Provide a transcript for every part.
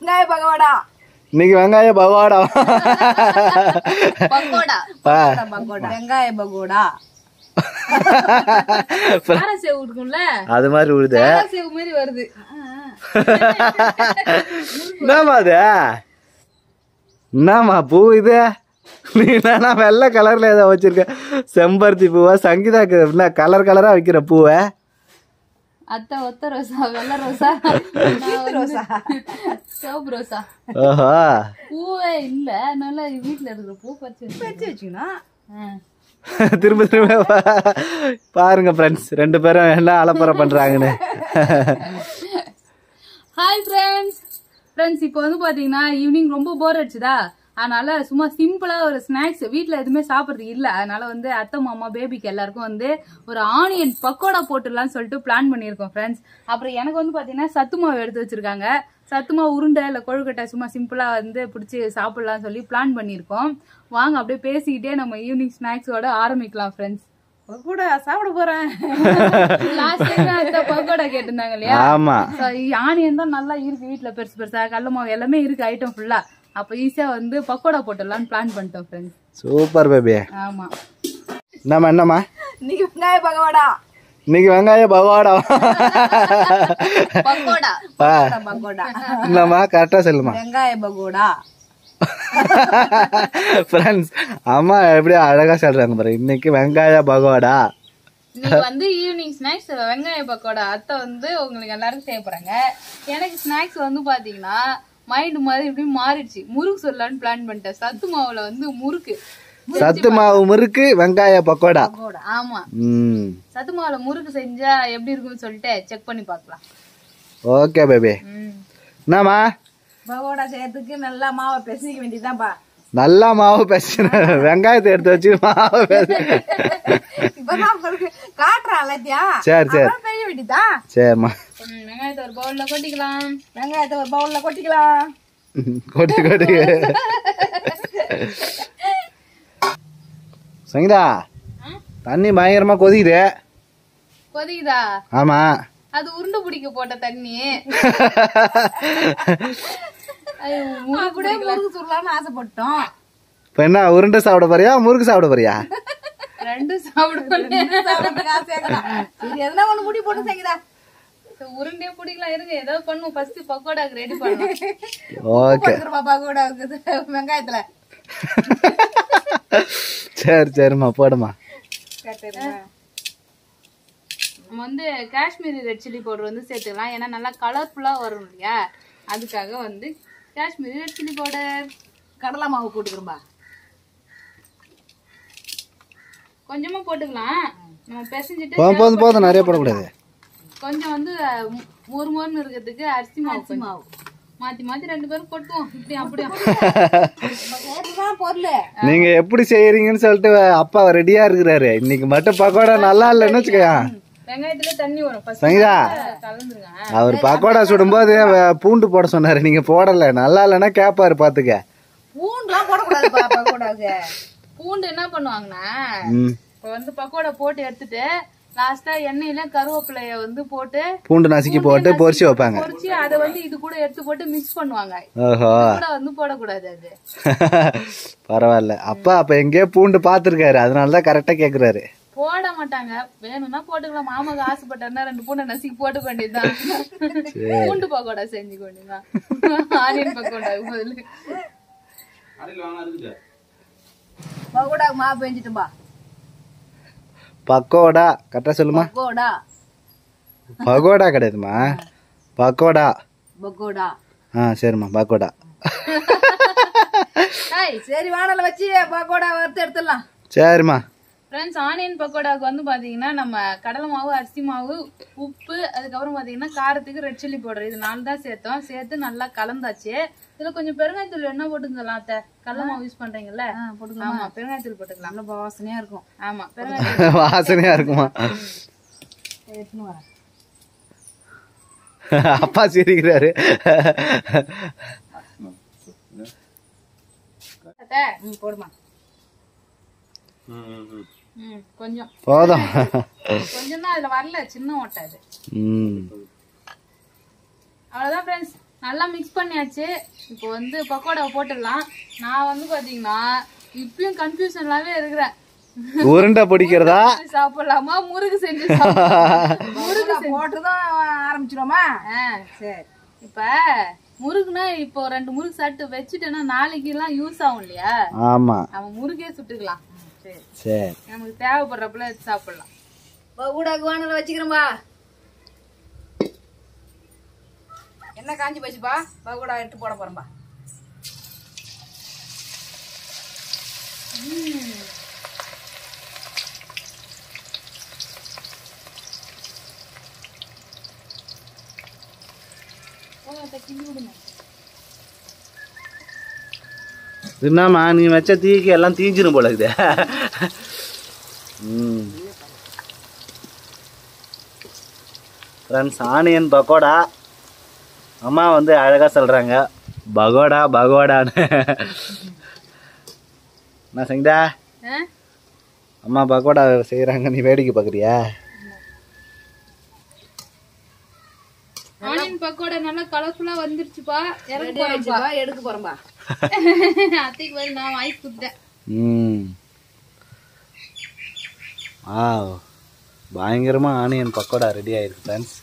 வெங்காய பகவாடா இன்னைக்கு வெங்காய பகவாடா பக்கோடா ஆ, பகோடா வெங்காய பகோடா கார சேவு இருக்கும்ல அது மாதிரி விழுது கார சேவு மாதிரி வருது என்னம்மா அது என்னம்மா பூ இது நீ என்னன்னா வெள்ளை கலர்ல ஏதோ வச்சிருக்க செம்பருத்தி பூவா சங்கீதாக்கு என்ன கலர் கலரா வைக்கிற பூவை அத்தை ஒத்த ரோசா வெள்ளை ரோசா ரோசா சிவப்பு ரோசா ஓஹோ பூவே இல்ல அதனால வீட்டுல இருக்கிற பூ பறிச்சு வச்சிருக்கேன். வச்சு வச்சுக்கணும் ஆ. திரும்ப திரும்ப பா- பாருங்க ஃப்ரெண்ட்ஸ் ரெண்டு பேரும் என்ன அலப்பறை பண்றாங்கன்னு ஹாய் ஃப்ரெண்ட்ஸ் ஃப்ரெண்ட்ஸ் இப்போ வந்து பாத்தீங்கன்னா ஈவினிங் ரொம்ப போர் அடிச்சுதா அதனால சும்மா சிம்பிளா ஒரு ஸ்நாக்ஸ் வீட்ல எதுவுமே சாப்பிட்றதுக்கு இல்ல அதனால வந்து அத்தை மாமா பேபிக்கு எல்லாருக்கும் வந்து ஒரு ஆனியன் பக்கோடா போட்டுடலாம்னு சொல்லிட்டு பிளான் பண்ணியிருக்கோம் ஃப்ரெண்ட்ஸ் அப்புறம் எனக்கு வந்து பாத்தீங்கன்னா சத்து மாவு எடுத்து வச்சிருக்காங்க சத்து மாவு உருண்டை இல்ல கொழுக்கட்டை சும்மா சிம்பிளா வந்து பிடிச்சி சாப்பிடலாம்னு சொல்லி பிளான் பண்ணியிருக்கோம் வாங்க அப்படியே பேசிக்கிட்டே நம்ம ஈவினிங் ஸ்நாக்ஸோட ஆரம்பிக்கலாம் ஃப்ரெண்ட்ஸ் கூட சாப்பிட போறேன் லாஸ்ட் டைம் அத்தை பக்கோடா கேட்டிருந்தாங்க இல்லையா ஆமா So, ஆனியன் தான் நல்லா இருக்கு வீட்ல பெருசு பெருசா கடல மாவு எல்லாமே இருக்கு ஐட்டம் ஃபுல்லா அப்ப ஈஸியா வந்து பக்கோடா போட்டுடலாம்னு பிளான் பண்ணிட்டோம் ஃப்ரெண்ட்ஸ் சூப்பர் பேபி ஆமா என்னம்மா என்னம்மா இன்னைக்கு வெங்காய பகவாடா இன்னைக்கு வெங்காய பகவாடா பக்கோடா ஆ, பகோடா என்னம்மா கரெக்டா சொல்லுமா வெங்காய பகோடா ஃப்ரெண்ட்ஸ் அம்மா எப்படி அழகா சொல்றாங்க பாரு இன்னைக்கு வெங்காய பகவாடா இன்னைக்கு வந்து ஈவினிங் ஸ்நாக்ஸ் வெங்காய பக்கோடா அத்தை வந்து உங்களுக்கு எல்லாருக்கும் செய்ய போறாங்க எனக்கு ஸ்நாக்ஸ் வந்து பாத்தீங்கன்னா மைண்ட் மாதிரி இப்படி மாறிடுச்சு முறுக்கு சொல்லலாம்னு பிளான் பண்ணிட்டேன் சத்து மாவுல வந்து முறுக்கு சத்து மாவு முறுக்கு வெங்காய பக்கோடா ஆமா ம் சத்து மாவுல முறுக்கு செஞ்சா எப்படி இருக்கும்னு சொல்லிட்டு செக் பண்ணி பார்க்கலாம் ஓகே பேபி ம். என்னம்மா பகோடா செய்யறதுக்கு நல்லா மாவை பிசைக்க வேண்டியதுதான்ப்பா நல்லா மாவு பேசுற வெங்காயத்தை எடுத்து வச்சு மாவு பேசு இப்பதான் உங்களுக்கு காட்டுறான் எல்லாத்தையும் சரி சரி அப்புறம் பெய்ய வேண்டியதா சரிம்மா ம், வெங்காயத்தை ஒரு பவுல்ல கொட்டிக்கலாம் வெங்காயத்தை ஒரு பவுல்ல கொட்டிக்கலாம் கொட்டி கொட்டி சங்கீதா தண்ணி பயங்கரமா கொதிக்குது கொதிக்குதா ஆமா அது உருண்டை பிடிக்க போட்ட தண்ணி ஐயோ, முறுக்கு அப்படியே முறுக்கு சுடலாம்னு ஆசைப்பட்டோம் இப்ப என்ன உருண்டை சாப்பிட போறியா முறுக்கு சாப்பிட போறியா ரெண்டும் சாப்பிடுவோம் சாப்பிடறதுக்கு ஆசையா இருக்குதா? சரி எதுனா ஒண்ணு முடி போட்டு செய்யுதா உருண்டையே பிடிக்கலாம் இருங்க ஏதாவது பண்ணுவோம் ஃபர்ஸ்ட் பக்கோடாக்கு ரெடி பண்ணலாம் ஓகே பாப்பா கூட இருக்குது வெங்காயத்துல சரி சரிம்மா போடுமா நம்ம வந்து காஷ்மீரி ரெட் சில்லி பவுடர் வந்து சேர்த்துக்கலாம் ஏன்னா நல்லா கலர்ஃபுல்லா வரும் இல்லையா அதுக்காக வந்து காஷ்மீரி ரெட் சில்லி பவுடர் கடலை மாவு போட்டுக்கிறோம்பா கொஞ்சமா போட்டுக்கலாம் நம்ம பிசைஞ்சிட்டு போதும் போதும் போதும் நிறைய போடக்கூடாது கொஞ்சம் வந்து அஹ், மு- மொறு மொறுன்னு இருக்கிறதுக்கு அரிசி மாவு அரிசி மாவு மாத்தி மாத்தி ரெண்டு பேரும் கொட்டுவோம் இப்படி அப்படியும் சேர்த்துதான் பொருள் நீங்க எப்படி செய்யறீங்கன்னு சொல்லிட்டு அப்பா ரெடியா இருக்கிறாரு இன்னைக்கு மட்டும் பக்கோடா நல்லா இல்லைன்னு வச்சுக்கோயா வெங்காயத்துல தண்ணி வரும் ஃபர்ஸ்ட் சங்கீதா கலந்துருங்க அவர் பக்கோடா சுடும்போது வ- பூண்டு போட சொன்னாரு நீங்க போடல நல்லா இல்லைன்னா கேப்பாரு பாத்துக்க பூண்டுலாம் போடக்கூடாதுப்பா பக்கோடாவுக்கு பூண்டு என்ன பண்ணுவாங்கன்னா ம் இப்ப வந்து பக்கோடா போட்டு எடுத்துட்டு லாஸ்டா எண்ணெயில கருவேப்பிலைய வந்து போட்டு பூண்டு நசுக்கி போட்டு பொரிச்சு வைப்பாங்க பொரிச்சு அதை வந்து இது கூட எடுத்து போட்டு மிக்ஸ் பண்ணுவாங்க ஓஹோ கூட வந்து போடக்கூடாது அது பரவாயில்ல அப்பா அப்ப எங்கேயோ பூண்டு பாத்துருக்காரு அதனாலதான் கரெக்டா கேக்குறாரு போட மாட்டாங்க வேணும்னா போட்டுக்கலாம் மாமாக்கு ஆசைப்பட்டாருன்னா ரெண்டு பூண்டை நசுக்கி போட்டுக்க வேண்டியதுதான் பூண்டு பக்கோடா செஞ்சுக்க வேண்டியதுதான் ஆனியன் பக்கோடா பதில் பக்கோடாவுக்கு மாவு பெஞ்சிட்டும்பா பக்கோடா கரெக்டா சொல்லுமா பக்கோடா பகோடா கிடையாதுமா பக்கோடா பக்கோடா ஆ சரிம்மா பக்கோடா சரி வானல வச்சு பக்கோடா வறுத்து எடுத்துடலாம் சரிம்மா ஃப்ரெண்ட்ஸ் ஆனியன் பக்கோடாவுக்கு வந்து பாத்தீங்கன்னா நம்ம கடலை மாவு அரிசி மாவு உப்பு அதுக்கப்புறம் பாத்தீங்கன்னா காரத்துக்கு ரெட் சில்லி பவுடர் இது நாலு தான் சேர்த்தோம் சேர்த்து நல்லா கலந்தாச்சு இதுல கொஞ்சம் பெருங்காயத்தூள் என்ன போட்டுக்கலாம் அத்தை கடலை மாவு யூஸ் பண்றீங்கல்ல ஆமா பெருங்காயத்தூள் போட்டுக்கலாம் நல்ல வாசனையா இருக்கும் ஆமா பெருங்காயத்தூள் வாசனையா இருக்குமா எடுத்துன்னு வரேன் அப்பா சிரிக்கிறாரு அத்தை, ம் போடுமா ம், கொஞ்சம் போதும் கொஞ்சம் தான் அதுல வரல சின்ன ஓட்டை அது ம் அவ்வளவுதான் ஃப்ரெண்ட்ஸ் நல்லா மிக்ஸ் பண்ணியாச்சு இப்போ வந்து பக்கோடா போட்டுடலாம் நான் வந்து பாத்தீங்கன்னா இப்பயும் கன்ஃபியூஷன்லாவே இருக்கிறேன் உருண்டை பிடிக்கிறதா சாப்பிடலாமா முறுக்கு செஞ்சு சாப்பிடலாமா? முறுக்கு செஞ்சு போட்டுதான் ஆரம்பிச்சிருவோமா ஆ, சரி இப்ப முறுக்குனா இப்போ ரெண்டு முறுக்கு சாப்பிட்டு வச்சுட்டேன்னா நாளைக்கு எல்லாம் யூஸ் ஆகும் இல்லையா ஆமா அவன் முறுக்கே சுட்டுக்கலாம் சரி சரி நமக்கு தேவைப்படுறப்பல எடுத்து சாப்பிடலாம் பகுடாக்கு வானல வச்சுக்கிறோம்பா என்ன காஞ்சி போச்சுப்பா பகுடா எடுத்து போட போறோம்பா என்னம்மா நீ வச்ச தீக்கு எல்லாம் தீஞ்சிரும் போல இருக்குது ம் ஃப்ரெண்ட்ஸ் ஆனியன் பக்கோடா அம்மா வந்து அழகா சொல்றாங்க பகோடா பகோடான்னு நான் செங்கடா ஆ? அம்மா பக்கோடா செய்கிறாங்க நீ வேடிக்கை பார்க்குறியா ஆனியன் பக்கோடா நல்லா கலர்ஃபுல்லா வந்துருச்சுப்பா இறக்க ரெடி ஆயிடுச்சுப்பா எடுக்க போறோம்பா அத்தைக்கு வந்து நான் வாங்கி கொடுத்தேன் ம் ஆ பயங்கரமாக ஆனியன் பக்கோடா ரெடி ஆயிருக்கு ஃப்ரெண்ட்ஸ்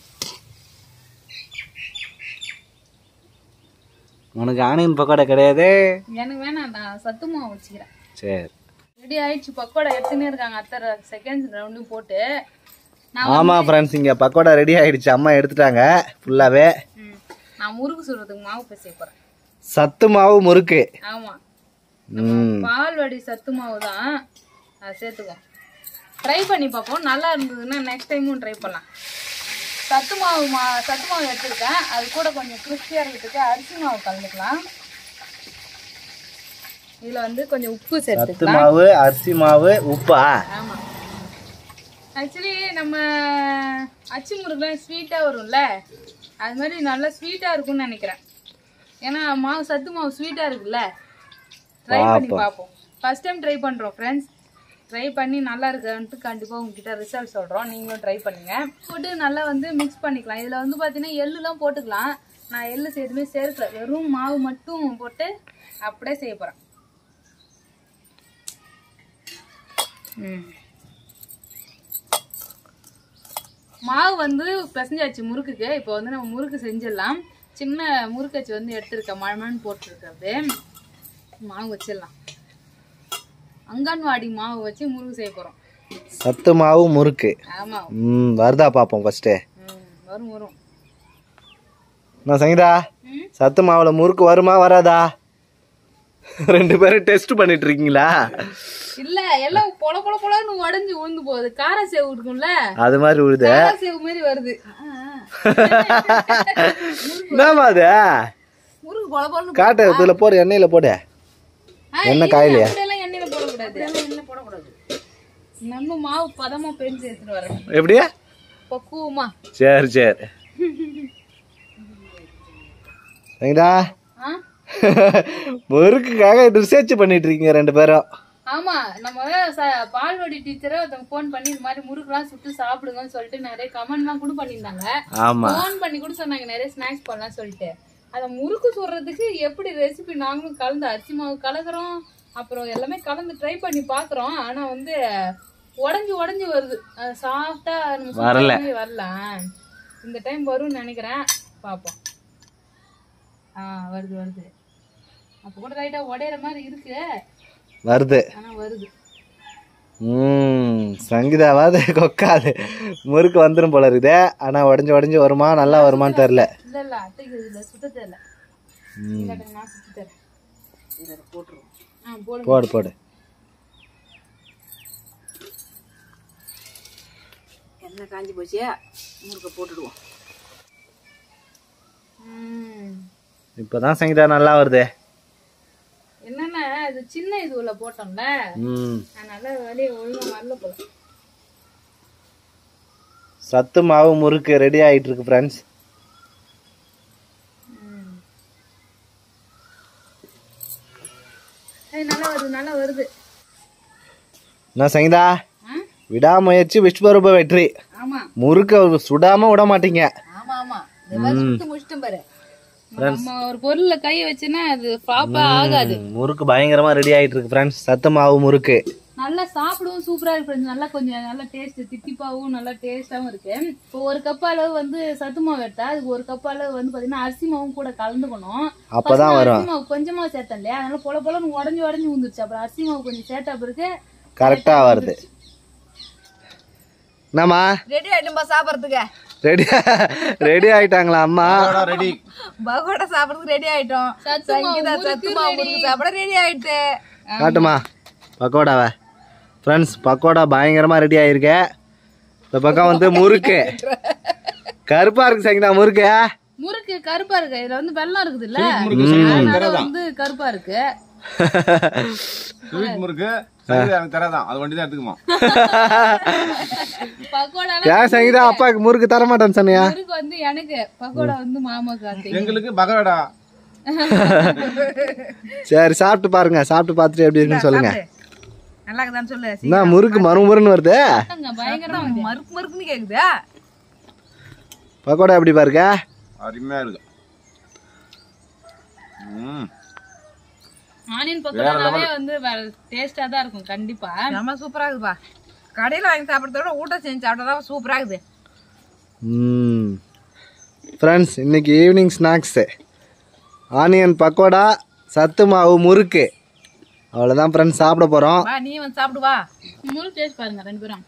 உனக்கு ஆனியன் பக்கோடா கிடையாதே எனக்கு வேணாம் நான் சத்து மாவு வச்சுக்கிறேன் சரி ரெடி ஆயிடுச்சு பக்கோடா எடுத்துனே இருக்காங்க அத்தை செகண்ட் ரவுண்டும் போட்டு நான் ஆமாம் ஃப்ரெண்ட்ஸ் இங்கே பக்கோடா ரெடி ஆயிடுச்சு அம்மா எடுத்துட்டாங்க ஃபுல்லாகவே ம், நான் முறுக்கு சுடுறதுக்கு மாவு பேச போறேன் சத்து மாவு முறுக்கு ஆமா ம் பால்வடி சத்து மாவு தான் அதை சேர்த்துக்கோ ட்ரை பண்ணி பார்ப்போம் நல்லா இருந்ததுன்னா நெக்ஸ்ட் டைமும் ட்ரை பண்ணலாம் சத்து மாவு மா சத்து மாவு எடுத்துருக்கேன் அது கூட கொஞ்சம் கிறிஸ்பியாக இருக்கிறதுக்கு அரிசி மாவு கலந்துக்கலாம் இதில் வந்து கொஞ்சம் உப்பு சத்து சேர்த்துக்கலாம் மாவு அரிசி மாவு உப்பா ஆமாம் ஆக்சுவலி நம்ம அச்சு முறுக்குலாம் ஸ்வீட்டாக வரும்ல அது மாதிரி நல்லா ஸ்வீட்டாக இருக்கும்னு நினைக்கிறேன் ஏன்னா மாவு சத்து மாவு ஸ்வீட்டாக இருக்குல்ல ட்ரை பண்ணி பார்ப்போம் ஃபர்ஸ்ட் டைம் ட்ரை பண்ணுறோம் ஃப்ரெண்ட்ஸ் ட்ரை பண்ணி நல்லா இருக்கான்ட்டு கண்டிப்பாக உங்ககிட்ட ரிசல்ட் சொல்கிறோம் நீங்களும் ட்ரை பண்ணுங்க போட்டு நல்லா வந்து மிக்ஸ் பண்ணிக்கலாம் இதில் வந்து பார்த்தீங்கன்னா எள்ளுலாம் போட்டுக்கலாம் நான் எள்ளு எதுவுமே சேர்க்கல வெறும் மாவு மட்டும் போட்டு அப்படியே செய்ய போகிறேன் ம் மாவு வந்து பிசைஞ்சாச்சு முறுக்குக்கு இப்போ வந்து நம்ம முறுக்கு செஞ்சிடலாம் சின்ன முறுக்கச்சு வந்து எடுத்திருக்கேன் மழமழன்னு போட்டிருக்கிறது மாவு வச்சிடலாம் அங்கன்வாடி மாவு வச்சு முறுக்கு செய்ய போகிறோம் சத்து மாவு முறுக்கு ஆமாம் ம் வருதா பார்ப்போம் ஃபஸ்ட்டு ம் வரும் வரும் நான் சங்கீதா ம் சத்து மாவுல முறுக்கு வருமா வராதா ரெண்டு பேரும் டெஸ்ட் பண்ணிட்டு இருக்கீங்களா இல்ல எல்லாம் பொல பொல பொலன்னு உடஞ்சு உழுந்து போகுது கார சேவு இருக்கும்ல அது மாதிரி விழுது கார சேவு மாதிரி வருது என்னமா அது முருகு பொல பொலன்னு காட்டு இதுல போடு எண்ணெயில போடு ஆ, என்ன இல்ல, காயிலையா? அப்படியெல்லாம் எண்ணெயில போடக்கூடாது என்ன போடக்கூடாது நம்ம மாவு பதமா பெஞ்சு எடுத்துட்டு வரேன் எப்படியா பக்குவமா சரி சரி சங்கீதா ஆ முறுக்குக்காக ரிசர்ச் பண்ணிட்டு இருக்கீங்க ரெண்டு பேரும் ஆமா நம்ம ச- பால்வாடி டீச்சரை ஃபோன் பண்ணி இந்த மாதிரி முறுக்குலாம் சுட்டு சாப்பிடுங்கன்னு சொல்லிட்டு நிறைய கமெண்ட்லாம் கூட பண்ணியிருந்தாங்க ஆமா ஃபோன் பண்ணி கூட சொன்னாங்க நிறைய ஸ்நாக்ஸ் பண்ணலாம் சொல்லிட்டு அந்த முறுக்கு சுடுறதுக்கு எப்படி ரெசிபி நாங்களும் கலந்து அரிசி மாவு கலக்குறோம் அப்புறம் எல்லாமே கலந்து ட்ரை பண்ணி பாக்குறோம் ஆனா வந்து உடஞ்சு உடஞ்சு வருது சாஃப்டா நம்ம சுடுற வரல. மாதிரி வரல இந்த டைம் வரும்னு நினைக்கிறேன் பாப்போம் ஆ வருது வருது அப்ப கூட ரைட்டா உடையிற மாதிரி இருக்கு வருது ஆனா வருது ம் சங்கீதாவாது கொக்காது முறுக்கு வந்துடும் போல இருக்குது ஆனா உடஞ்சு உடஞ்சு வருமா நல்லா வருமான்னு தெரில இல்ல இல்ல அத்தைக்கு இதுல சுத்த தெரியல இல்லாட்ட நான் சுத்தி தரேன் இதை போட்டுருவோம் ஆ போடுங்க போடு போடு எண்ணெய் காஞ்சி போச்சு முறுக்க போட்டுடுவோம் ம். இப்பதான் சங்கீதா நல்லா வருது என்னன்னா இது சின்ன இதுல போட்டோம்ல ம் அதனால வெளியே ஒழுங்கா வரல போல சத்து மாவு முறுக்கு ரெடி ஆயிட்டு இருக்கு ஃப்ரெண்ட்ஸ் ம். ஏய், நல்லா வருது நல்லா வருது என்ன சங்கீதா ஆ? விடாமுயற்சி விஸ்வரூப வெற்றி ஆமா முறுக்க சுடாம விட மாட்டீங்க ஆமா ஆமா இந்த மாதிரி சுட்டு முடிச்சிட்டோம் பாரு நம்ம ஒரு பொருள்ல கை வச்சுன்னா அது ஃப்ளாப்பா ஆகாது முறுக்கு பயங்கரமா ரெடி ஆயிட்டு இருக்கு ஃப்ரெண்ட்ஸ் சத்து மாவு முறுக்கு நல்லா சாப்பிடவும் சூப்பரா இருக்கு friends. நல்லா கொஞ்சம் நல்லா டேஸ்ட் தித்திப்பாவும் நல்லா டேஸ்டாவும் இருக்கு இப்போ ஒரு கப் அளவு வந்து சத்து மாவு எடுத்தா அதுக்கு ஒரு கப் அளவு வந்து பாத்தீங்கன்னா அரிசி மாவும் கூட கலந்துக்கணும் அப்பதான் First வரும் அரிசி மாவு கொஞ்சமா சேர்த்தேன் இல்லையா அதனால பொல பொலன்னு உடஞ்சு உடஞ்சு வந்துருச்சு அப்புறம் அரிசி மாவு கொஞ்சம் சேர்த்த பிறகு கரெக்டா வருது என்னம்மா ரெடி ஆயிட்டும்பா சாப்பிடறதுக்கு ரெடி ரெடி ஆயிட்டாங்களா அம்மா ரெடி பகோடா சாப்பிடறதுக்கு ரெடி ஆயிட்டோம் சத்து மாவு சங்கீதா முறுக்கு சத்து மாவு முறுக்கு சாப்பிட ரெடி ஆயிட்டு காட்டுமா பக்கோடாவை ஃப்ரெண்ட்ஸ் பக்கோடா பயங்கரமா ரெடி ஆயிருக்கு இந்த பக்கம் வந்து முறுக்கு கருப்பா இருக்கு சங்கீதா முறுக்கு முறுக்கு கருப்பா இருக்கு இதுல வந்து வெள்ளம் இருக்குது இல்ல முறுக்கு சங்கீதா எனக்கு அதனால தரதான் வந்து கருப்பா இருக்கு ஸ்வீட் முறுக்கு சங்கீதா எனக்கு தரதான் அது வண்டி தான் எடுத்துக்குமா பக்கோடா ஏன் சங்கீதா அப்பாவுக்கு முறுக்கு தர மாட்டேன்னு சொன்னியா முறுக்கு வந்து எனக்கு பக்கோடா வந்து மாமாக்கு அத்தை எங்களுக்கு பகவாடா சரி சாப்பிட்டு பாருங்க சாப்பிட்டு பார்த்துட்டு எப்படி இருக்குன்னு சொல்லுங்க நல்லா இருக்குதான்னு சொல்லு என்ன முறுக்கு மறுமுறுன்னு வருது அங்க பயங்கரமா மறுக்கு மறுக்குன்னு கேக்குது பக்கோடா எப்படி பாருங்க அருமையா இருக்கு ம் ஆனியன் பக்கோடாவே வந்து டேஸ்டா தான் இருக்கும் கண்டிப்பா நம்ம சூப்பரா இருக்குப்பா கடையில வாங்கி சாப்பிடறத விட ஊட்ட செஞ்சு சாப்பிட்டா சூப்பரா இருக்குது ம் ஃப்ரெண்ட்ஸ் இன்னைக்கு ஈவினிங் ஸ்நாக்ஸு ஆனியன் பக்கோடா சத்து மாவு முறுக்கு அவ்வளோதான் ஃப்ரெண்ட்ஸ் சாப்பிட போகிறோம் வா நீ வந்து சாப்பிடு வா முழு டேஸ்ட் பாருங்க ரெண்டு பேரும்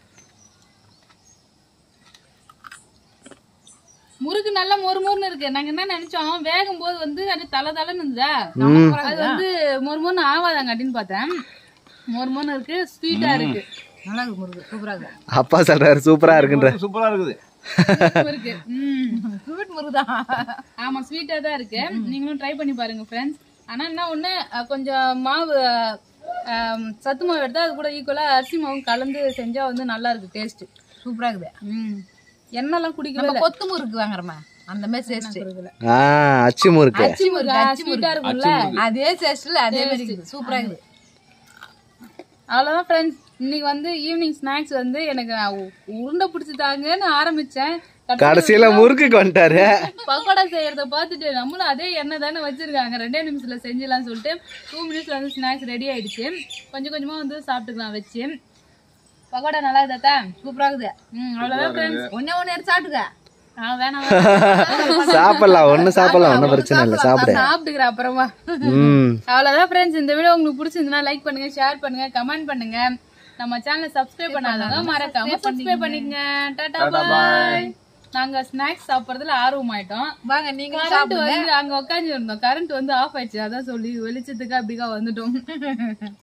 முறுக்கு நல்லா மொறு மொறுன்னு இருக்கு நாங்க என்ன நினைச்சோம் வேகும் போது வந்து அது தலை தலைன்னு இருந்ததா அது வந்து மொறு மொறுன்னு ஆவாதாங்க அப்படின்னு பார்த்தேன் மொறு மொறுன்னு இருக்கு ஸ்வீட்டா இருக்கு நல்லா இருக்கு முருகு சூப்பரா இருக்கு அப்பா சொல்கிறாரு சூப்பராக இருக்குன்ற சூப்பரா இருக்குது இருக்கு ம். ஸ்வீட் முருகுதான் ஆமா ஸ்வீட்டா தான் இருக்கு நீங்களும் ட்ரை பண்ணி பாருங்க ஃப்ரெண்ட்ஸ் ஆனா என்ன ஒண்ணு அஹ், கொஞ்சம் மாவு அஹ், சத்து மாவு எடுத்தா அது கூட ஈக்குவலா அரிசி மாவும் கலந்து செஞ்சா வந்து நல்லா இருக்கு டேஸ்ட் சூப்பரா இருக்குது ம் எண்ணெய்லாம் குடிக்கவே நம்ம கொத்து முறுக்கு வாங்குறோமே அந்த மாதிரி டேஸ்ட் ஆ அச்சு முறுக்கு அச்சி முறுக்கு அச்சி ஸ்வீட்டா முறுக்கு இருக்கும்ல அதே டேஸ்ட்ல அதே மாதிரி இருக்குது சூப்பரா இருக்குது அவ்வளவுதான் ஃப்ரெண்ட்ஸ் இன்னைக்கு வந்து ஈவினிங் ஸ்நாக்ஸ் வந்து எனக்கு நான் உ- உருண்டை பிடிச்சி தாங்கன்னு ஆரம்பிச்சேன் கடைசியில முறுக்குக்கு வந்துட்டாரு பக்கோடா செய்யறத பார்த்துட்டு நம்மளும் அதே எண்ணெய் தானே வச்சிருக்காங்க ரெண்டே நிமிஷத்துல செஞ்சிடலாம்னு சொல்லிட்டு டூ மினிட்ஸ்ல வந்து ஸ்நாக்ஸ் ரெடி ஆயிடுச்சு கொஞ்சம் கொஞ்சமா வந்து சாப்பிட்டுக்கலாம் வச்சு பக்கோடா நல்லா இருக்குதா சூப்பரா இருக்குது ம் அவ்வளவுதான் ஃப்ரெண்ட்ஸ் ஒன்னே ஒண்ணு எடுத்து சாப்பிட்டுக்க ஆ வேணாம் வேணாம். சாப்பிடலாம் ஒன்றும் சாப்பிடலாம் ஒன்றும் பிரச்சனை இல்லை சாப்பிடு சாப்பிட்டுக்கிறேன் அப்புறமா ம் அவ்வளவுதான் ஃப்ரெண்ட்ஸ் இந்த வீடியோ உங்களுக்கு பிடிச்சிருந்தா லைக் பண்ணுங்க ஷேர் பண்ணுங்க கமெண்ட் பண்ணுங்க நம்ம சேனலை சப்ஸ்கிரைப் பண்ணாதவங்க மறக்காம சப்ஸ்கிரைப் பண்ணிக்கங்க டாடா பாய் நாங்க ஸ்நாக்ஸ் சாப்பிடுறதுல ஆர்வம் ஆயிட்டோம் வாங்க நீங்க கரண்ட் வந்து அங்க உட்காந்து இருந்தோம் கரண்ட் வந்து ஆஃப் ஆயிடுச்சு அதான் சொல்லி வெளிச்சத்துக்கு அப்படிக்கா வந்துட்டோம்